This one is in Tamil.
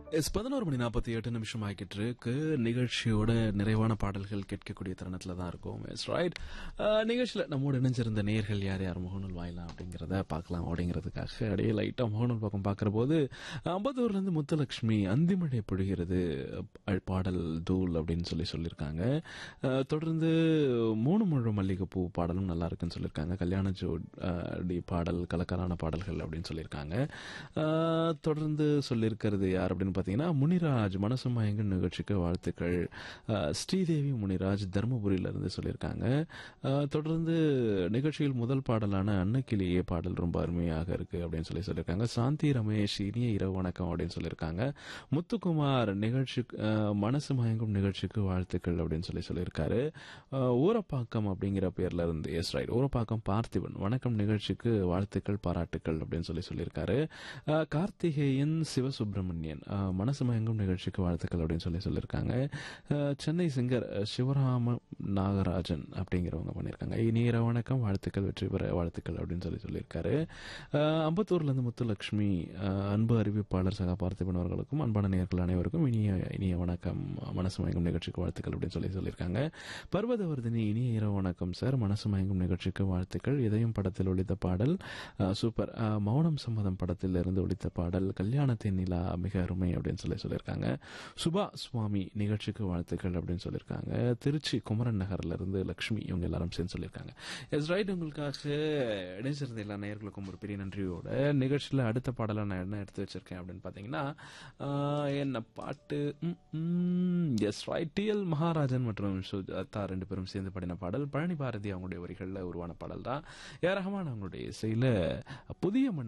எஸ் பதினோரு மணி நாற்பத்தி எட்டு நிமிஷம் ஆகிட்டு இருக்கு நிகழ்ச்சியோட நிறைவான பாடல்கள் கேட்கக்கூடிய தருணத்துல தான் இருக்கும் எஸ் ரைட் நிகழ்ச்சியில நம்மோடு இணைஞ்சிருந்த நேர்கள் யார் யார் முகநூல் வாயிலாம் அப்படிங்கிறத பார்க்கலாம் அப்படிங்கிறதுக்காக அப்படியே லைட்டா முகநூல் பக்கம் பார்க்கிற போது அம்பத்தூர்ல இருந்து முத்துலட்சுமி அந்திமழை பொழிகிறது அஹ், பாடல் தூள் அப்படின்னு சொல்லி சொல்லியிருக்காங்க அஹ், தொடர்ந்து மூணு முழு மல்லிகைப்பூ பாடலும் நல்லா இருக்குன்னு சொல்லியிருக்காங்க கல்யாண ஜோடி பாடல் கலக்கலான பாடல்கள் அப்படின்னு சொல்லியிருக்காங்க அஹ், தொடர்ந்து சொல்லியிருக்கிறது யார் அப்படின்னு பார்த்தீங்கன்னா முனிராஜ் மனசு மயங்கும் நிகழ்ச்சிக்கு வாழ்த்துக்கள் அஹ், ஸ்ரீதேவி முனிராஜ் தருமபுரியில இருந்து சொல்லியிருக்காங்க அஹ், தொடர்ந்து நிகழ்ச்சியில் முதல் பாடலான அன்னக்கிளியே பாடல் ரொம்ப அருமையாக இருக்கு அப்படின்னு சொல்லி சொல்லியிருக்காங்க சாந்தி ரமேஷ் இனிய இரவு வணக்கம் அப்படின்னு சொல்லியிருக்காங்க முத்துக்குமார் நிகழ்ச்சி அஹ், மனசு மயங்கும் நிகழ்ச்சிக்கு வாழ்த்துக்கள் அப்படின்னு சொல்லி சொல்லியிருக்காரு அஹ், ஊரப்பாக்கம் அப்படிங்கிற பேர்ல இருந்து எஸ் ரைட் ஊரப்பாக்கம் பார்த்திபன் வணக்கம் நிகழ்ச்சிக்கு வாழ்த்துக்கள் பாராட்டுக்கள் அப்படின்னு சொல்லி சொல்லியிருக்காரு அஹ், கார்த்திகேயன் சிவசுப்பிரமணியன் அஹ், மனசு மயங்கும் நிகழ்ச்சிக்கு வாழ்த்துக்கள் அப்படின்னு சொல்லி சொல்லியிருக்காங்க அஹ், சென்னை சிங்கர் அஹ், சிவராம நாகராஜன் அப்படிங்கிறவங்க பண்ணியிருக்காங்க இனிய இரவு வணக்கம் வாழ்த்துக்கள் வெற்றி பெற வாழ்த்துக்கள் அப்படின்னு சொல்லி சொல்லியிருக்காரு அஹ், அம்பத்தூர்ல இருந்து முத்துலட்சுமி அஹ், அன்பு அறிவிப்பாளர் சகா பார்த்திபன் அவர்களுக்கும் அன்பான நேர்கள் அனைவருக்கும் இனிய இனிய வணக்கம் மனசு மயங்கும் நிகழ்ச்சிக்கு வாழ்த்துக்கள் அப்படின்னு சொல்லி சொல்லியிருக்காங்க பர்வதவர்தினி இனிய இரவு வணக்கம் சார் மனசு மயங்கும் நிகழ்ச்சிக்கு வாழ்த்துக்கள் இதயம் படத்தில் ஒழித்த பாடல் அஹ், சூப்பர் அஹ், மௌனம் சம்மதம் படத்தில் இருந்து ஒழித்த பாடல் கல்யாணத்தின் நிலா மிக அருமை அப்படின்னு சொல்லி சொல்லியிருக்காங்க சுபா சுவாமி நிகழ்ச்சிக்கு வாழ்த்துக்கள் அப்படின்னு சொல்லியிருக்காங்க திருச்சி குமரன் நகர்ல இருந்து லக்ஷ்மி இவங்க எல்லாரும் சேர்ந்து சொல்லியிருக்காங்க எஸ் ரைட் உங்களுக்காக இணைஞ்சிருந்த எல்லா நேயர்களுக்கும் ஒரு பெரிய நன்றியோட நிகழ்ச்சியில அடுத்த பாடலை நான் என்ன எடுத்து வச்சிருக்கேன் அப்படின்னு பாத்தீங்கன்னா ஆஹ், என்ன பாட்டு yes right T L Maharajan மற்றும் சுஜாதா ரெண்டு பேரும் சேர்ந்து பாடின பாடல் பழனி பாரதி அவங்களுடைய வரிகளில் உருவான பாடல் தான் ஏ ரஹ்மான் அவங்களுடைய இசையில புதிய மண்